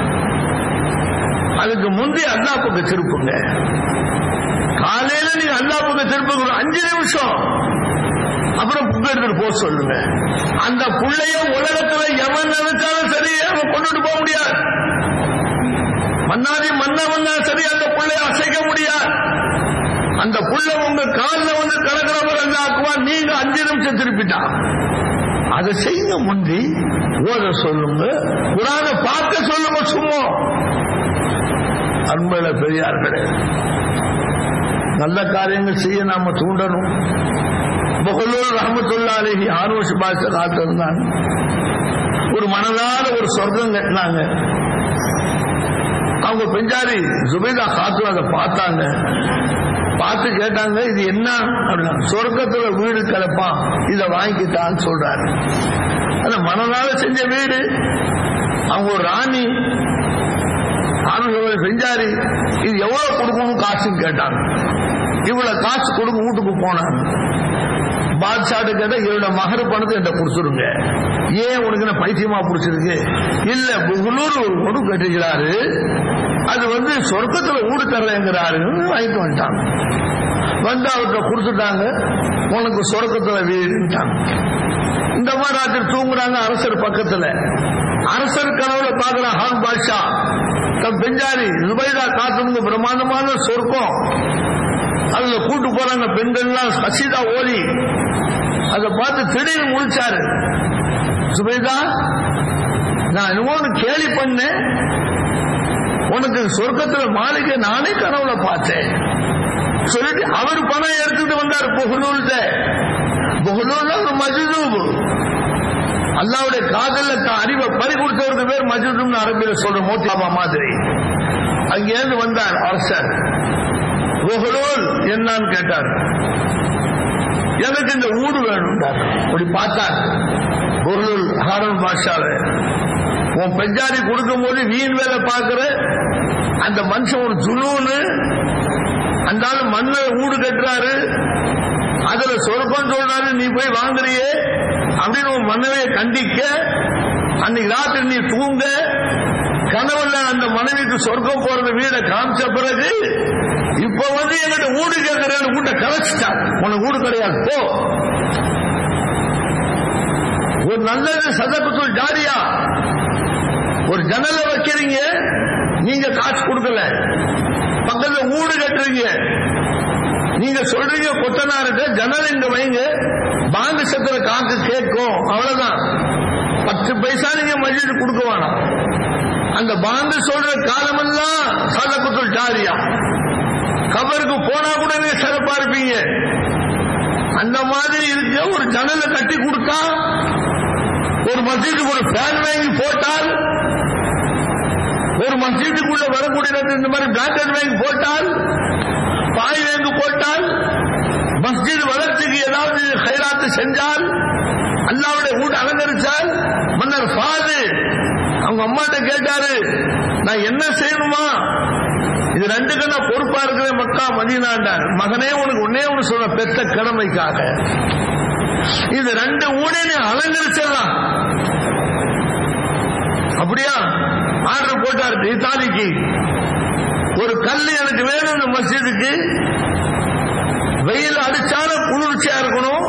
A: அதுக்கு முந்தைய அல்லா பக்கம் திருப்புங்க காலையில நீங்க அல்லா பக்கம் திருப்புங்க அஞ்சு நிமிஷம் அப்புறம் புக் எடுத்துட்டு போக சொல்லுங்க அந்த புள்ளைய உலகத்துல எவன் நினைச்சாலும் சரி அவன் கொண்டுட்டு போக முடியாது மன்னாதி மன்ன வந்தா சரி அந்த புள்ளைய அசைக்க முடியாது அந்த புள்ள உங்க காலில் வந்து கலக்கிறவர் அல்ல ஆக்குவான் நீங்க அஞ்சு நிமிஷம் திருப்பிட்டா அதை செய்யுங்க முந்தி ஓத சொல்லுங்க குரான பார்க்க சொல்லுங்க சும்மா அன்பள பெரியார்களே நல்ல காரியங்கள் செய்ய நாம தூண்டணும் புகழூர் ரஹமத்துல்லா அலஹி ஆரோஷ் பாஷ காத்திருந்தாங்க ஒரு மனதார ஒரு சொர்க்கம் கட்டினாங்க அவங்க பெஞ்சாரி ஜுபைதா காத்து அதை பார்த்தாங்க பார்த்து கேட்டாங்க இது என்ன அப்படின்னா சொர்க்கத்துல வீடு கிடப்பான் இதை வாங்கிக்கிட்டான்னு சொல்றாரு அந்த மனதால செஞ்ச வீடு அவங்க ஒரு ராணி ஆனந்த செஞ்சாரி இது எவ்வளவு கொடுக்கணும் காசுன்னு கேட்டாங்க இவ்வளவு காசு கொடுக்க வீட்டுக்கு போனாங்க பாத்ஷாட்டு கேட்டா இவரோட மகர் பணத்தை என்கிட்ட கொடுத்துருங்க ஏன் உனக்கு என்ன பைத்தியமா பிடிச்சிருக்கு இல்ல புகுலூர் ஒரு கொடு கட்டிக்கிறாரு அது வந்து சொர்க்கத்துல ஊடு தர்றேங்கிறாரு வாங்கிட்டு வந்துட்டாங்க வந்து அவர்கிட்ட கொடுத்துட்டாங்க உனக்கு சொர்க்கத்துல வீடுட்டாங்க இந்த மாதிரி ராத்திரி தூங்குறாங்க அரசர் பக்கத்துல அரசர் கனவுல பாக்குற ஹான் பாஷா தம் பெஞ்சாரி ஜுபைதா காத்துங்க பிரம்மாண்டமான சொர்க்கம் அதுல கூட்டு போறாங்க பெண்கள்லாம் ஹசீதா ஓடி அதை பார்த்து திடீர்னு முழிச்சாரு சுபேதா நான் இன்னொன்னு கேலி பண்ணேன் உனக்கு சொர்க்கத்துல மாளிகை நானே கனவுல பார்த்தேன் சொல்லிட்டு அவர் பணம் எடுத்துட்டு வந்தார் புகழூர்ல புகழூர்ல ஒரு மஜுதூப் அல்லாவுடைய காதல்ல தான் அறிவை பறி கொடுத்தவருக்கு பேர் மஜுதும்னு அரபியில சொல்ற மோத்தியாபா மாதிரி அங்கேருந்து வந்தார் அரசர் புகழூர் என்னன்னு கேட்டார் எனக்கு இந்த ஊடு வேணும் அப்படி பார்த்தார் பொருள் ஹாரன் பாஷாவை உன் பெஞ்சாரி கொடுக்கும் போது வீண் வேலை பார்க்கிற அந்த மனுஷன் ஒரு ஜுனூனு அந்த ஆளு மண்ணை ஊடு கட்டுறாரு அதுல சொருக்கம் சொல்றாரு நீ போய் வாங்குறியே அப்படின்னு உன் மன்னவையை கண்டிக்க அன்னைக்கு ராத்திரி நீ தூங்க கனவுல அந்த மனைவிக்கு சொர்க்கம் போறது வீடை காமிச்ச பிறகு இப்ப வந்து என்கிட்ட வீடு கேட்கிறேன் வீட்டை கலைச்சிட்டான் உனக்கு வீடு கிடையாது போ ஒரு நல்லது சதப்பத்துள் ஜாரியா ஒரு ஜன்னல வைக்கிறீங்க நீங்க காசு கொடுக்கல பக்கத்துல வீடு கட்டுறீங்க நீங்க சொல்றீங்க கொத்தனார்கிட்ட ஜன்னல் இங்க வைங்க பாங்கு சத்திர காக்கு கேட்கும் அவ்வளவுதான் பத்து பைசா நீங்க மஜிது கொடுக்க வேணாம் அந்த பாங்கு சொல்ற காலமெல்லாம் சதப்பத்துள் ஜாரியா கபருக்கு போனா கூட நீங்க சிறப்பா இருப்பீங்க அந்த மாதிரி இருக்க ஒரு ஜன்னலை கட்டி கொடுத்தா ஒரு மஸ்ஜிதுக்கு ஒரு ஃபேன் வாங்கி போட்டால் ஒரு மஸ்ஜிதுக்குள்ள வரக்கூடிய இந்த மாதிரி பிளாங்கெட் வாங்கி போட்டால் பாய் வாங்கி போட்டால் மஸ்ஜித் வளர்ச்சிக்கு ஏதாவது கைராத்து செஞ்சால் அல்லாவுடைய வீடு அலங்கரிச்சால் மன்னர் ஃபாது அவங்க அம்மாட்ட கேட்டாரு நான் என்ன செய்யணுமா இது ரெண்டுக்கு நான் பொறுப்பா இருக்கிறேன் மக்கா மதினாண்டார் மகனே உனக்கு ஒன்னே ஒன்று சொல்ற பெத்த கடமைக்காக இது ரெண்டு ஊழியை அலங்கரிச்சிடலாம் அப்படியா ஆர்டர் போட்டார் இத்தாலிக்கு ஒரு கல் எனக்கு வேணும் இந்த மஸ்ஜிதுக்கு வெயில் அடிச்சாலும் குளிர்ச்சியா இருக்கணும்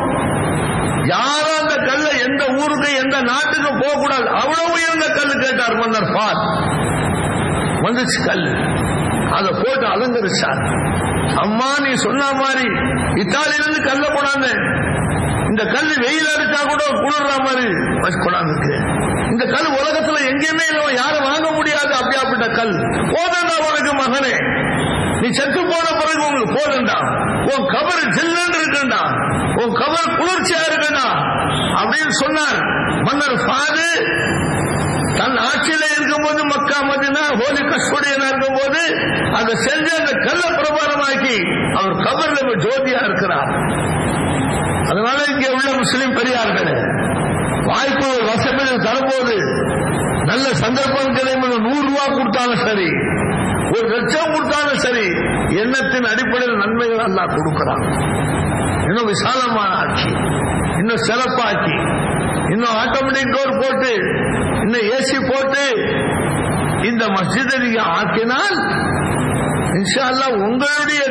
A: யாரும் அந்த கல்ல எந்த ஊருக்கு எந்த நாட்டுக்கு போக கூடாது அவ்வளவு உயர்ந்த கல் கேட்டார் மன்னர் பால் வந்துச்சு கல் அதை போட்டு அலங்கரிச்சார் அம்மா நீ சொன்ன மாதிரி இத்தாலியிலிருந்து கல்ல கொண்டாந்து இந்த கல் வெயில் அடிச்சா கூட குளிர்ற மாதிரி கொண்டாந்து இந்த கல் உலகத்துல எங்கேயுமே இல்லை யாரும் வாங்க முடியாது அப்படியாப்பட்ட கல் போதண்டா உனக்கு மகனே நீ செத்து போன பிறகு உங்களுக்கு போதண்டா உன் கபர் ஜில்லுன்னு இருக்கண்டா உன் கபர் குளிர்ச்சியா இருக்கண்டா அப்படின்னு சொன்னார் மன்னர் பாது தன் ஆட்சியில இருக்கும்போது மக்கா மதினா ஹோலி கஸ்டோடியனா இருக்கும்போது அதை செஞ்சு அந்த கல்ல பிரபாரமாக்கி அவர் கபர்ல ஜோதியா இருக்கிறார் அதனால இங்கே உள்ள முஸ்லிம் பெரியார்கள் வாய்ப்பு வசமில் தரும்போது நல்ல சந்தர்ப்பம் கிடைக்கும் நூறு ரூபாய் கொடுத்தாலும் சரி ஒரு லட்சம் கொடுத்தாலும் சரி எண்ணத்தின் அடிப்படையில் நன்மைகள் அல்லா கொடுக்கிறான் இன்னும் விசாலமான ஆட்சி இன்னும் சிறப்பாக்கி இன்னும் ஆட்டோமேட்டிக் டோர் போட்டு இன்னும் ஏசி போட்டு இந்த மஸ்ஜிதை நீங்க ஆக்கினால் இன்ஷா அல்லாஹ் உங்களுடைய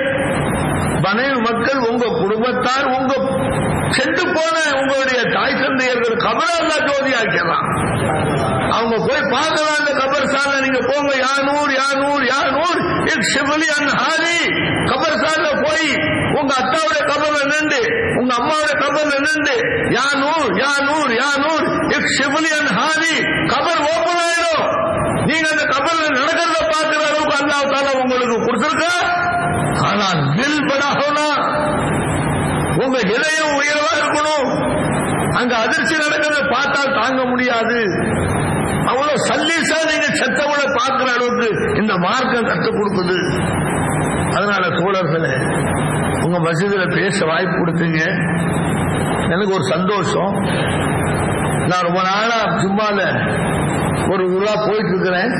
A: மனைவி மக்கள் உங்க குடும்பத்தார் உங்க சென்று போன உங்களுடைய தாய் தந்தையர்கள் கபரல்லா ஜோதி ஆக்கலாம் அவங்க போய் பார்க்கலாம் அந்த கபர் சால நீங்க போங்க யானூர் யானூர் யானூர் சிவலி அன்ஹாரி கபர் சால போய் உங்க அத்தாவுடைய கபர்ல நின்று உங்க அம்மாவுடைய கபர்ல நின்று யானூர் யானூர் யானூர் சிவலி அன்ஹாரி கபர் ஓப்பன் ஆயிடும் நீங்க அந்த கபர்ல நடக்கிறத பார்க்கிற அளவுக்கு அல்லாஹ் தாலா உங்களுக்கு கொடுத்திருக்க ஆனால் தில் படாகனா உங்க இதயம் உயர்வா இருக்கணும் அங்க அதிர்ச்சி நடக்கிறத பார்த்தால் தாங்க முடியாது அவ்வளவு சல்லீசா நீங்க செத்தவளை பார்க்கிற அளவுக்கு இந்த மார்க்கம் கற்றுக் கொடுக்குது அதனால தோழர்களே உங்க மசிதில பேச வாய்ப்பு கொடுத்தீங்க எனக்கு ஒரு சந்தோஷம் நான் ரொம்ப நாளா சும்மால ஒரு ஊரா போயிட்டு இருக்கிறேன்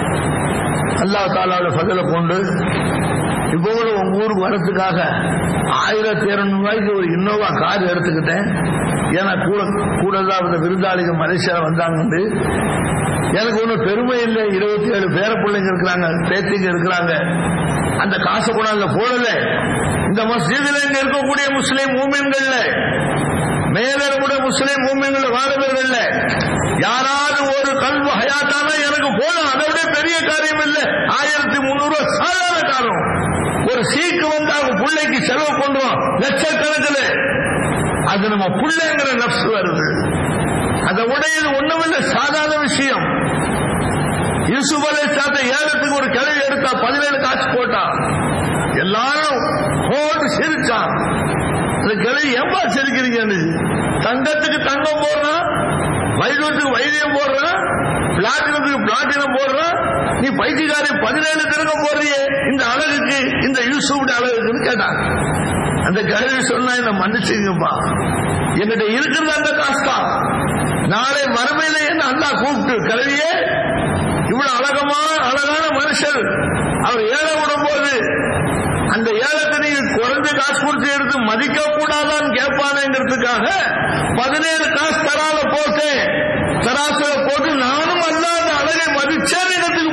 A: அல்லா தாலாவோட பதில கொண்டு இப்போ கூட உங்க ஊருக்கு வரதுக்காக ஆயிரத்தி இருநூறு ரூபாய்க்கு ஒரு இன்னோவா கார் எடுத்துக்கிட்டேன் ஏன்னா கூட கூட தான் அந்த விருந்தாளிகள் மலேசியாவில் வந்தாங்க எனக்கு ஒன்றும் பெருமை இல்லை இருபத்தி ஏழு பேர பிள்ளைங்க இருக்கிறாங்க பேத்திங்க இருக்கிறாங்க அந்த காசை கூட அங்க போடல இந்த மஸ்ஜிதில் இங்க இருக்கக்கூடிய முஸ்லீம் மூமின்கள்ல மேலே கூட முஸ்லீம் மூமின்கள் வாழவர்கள்ல யாராவது ஒரு கல்வி ஹயாத்தான எனக்கு போதும் அதை விட பெரிய காரியம் இல்லை ஆயிரத்தி முன்னூறு சாதாரண காரணம் ஒரு சீக்கு வந்து அவங்க பிள்ளைக்கு செலவு பண்ணுவோம் லட்சக்கணக்கில் அது நம்ம பிள்ளைங்கிற நப்சு வருது அதை விட இது ஒண்ணுமில்லை சாதாரண விஷயம் யூசுப் அலை சாத்த ஏலத்துக்கு ஒரு கிளவி எடுத்தா பதினேழு காசு போட்டா எல்லாரும் போட்டு சிரிச்சான் அந்த கிளவி ஏப்பா சிரிக்கிறீங்க தங்கத்துக்கு தங்கம் போடுறான் வைரத்துக்கு வைரியம் போடுறான் பிளாட்டினத்துக்கு பிளாட்டினம் போடுறான் நீ பைத்தியக்காரி பதினேழு திருகம் போடுறியே இந்த அழகுக்கு இந்த யூசுப் அழகுக்குன்னு கேட்டான் அந்த கிழவி சொன்னா என்ன மன்னிச்சுங்கப்பா என்கிட்ட இருக்கிறது அந்த காசு தான் நாளை மறுமையில என்ன அல்லா கூப்பிட்டு கிழவியே இவ்வளவு அழகமான அழகான மனுஷர் அவர் ஏழை விடும் போது அந்த ஏலத்தை நீங்க குறைஞ்ச காசு கொடுத்து எடுத்து மதிக்க கூடாதான்னு கேட்பானேங்கிறதுக்காக பதினேழு காசு தரால போட்டு தராசுல போட்டு நானும் அல்ல அந்த அழகை மதிச்சேன் இடத்துக்கு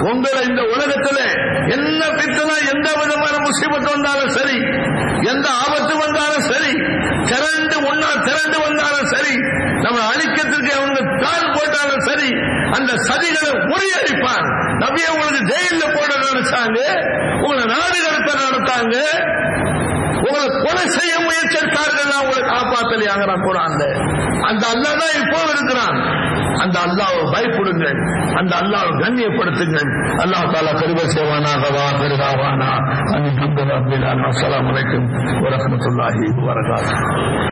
A: உங்களை இந்த உலகத்துல என்ன பித்தனா எந்த விதமான முசீபத்து வந்தாலும் சரி எந்த ஆபத்து வந்தாலும் சரி திரண்டு ஒன்னா திரண்டு வந்தாலும் சரி நம்ம அழிக்கிறதுக்கு அவங்க கால் போட்டாலும் சரி அந்த சதிகளை முறியடிப்பான் நபியை உங்களுக்கு ஜெயில போட நினைச்சாங்க உங்களை நாடு கடத்த நடத்தாங்க உங்களை கொலை செய்ய முயற்சிக்கார்கள் உங்களை காப்பாத்தலையாங்கிற குரான் அந்த அல்லா தான் இப்போ இருக்கிறான் அந்த அல்லாவை பயப்படுங்கள் அந்த அல்லாவை கண்ணியப்படுத்துங்கள் அல்லாஹ் தாலா கருவ சேவானாக வா பெருகாவானா அன்பு அப்துல்லா அஸ்லாம் வலைக்கும் வரமத்துல்லாஹி வரகாத்து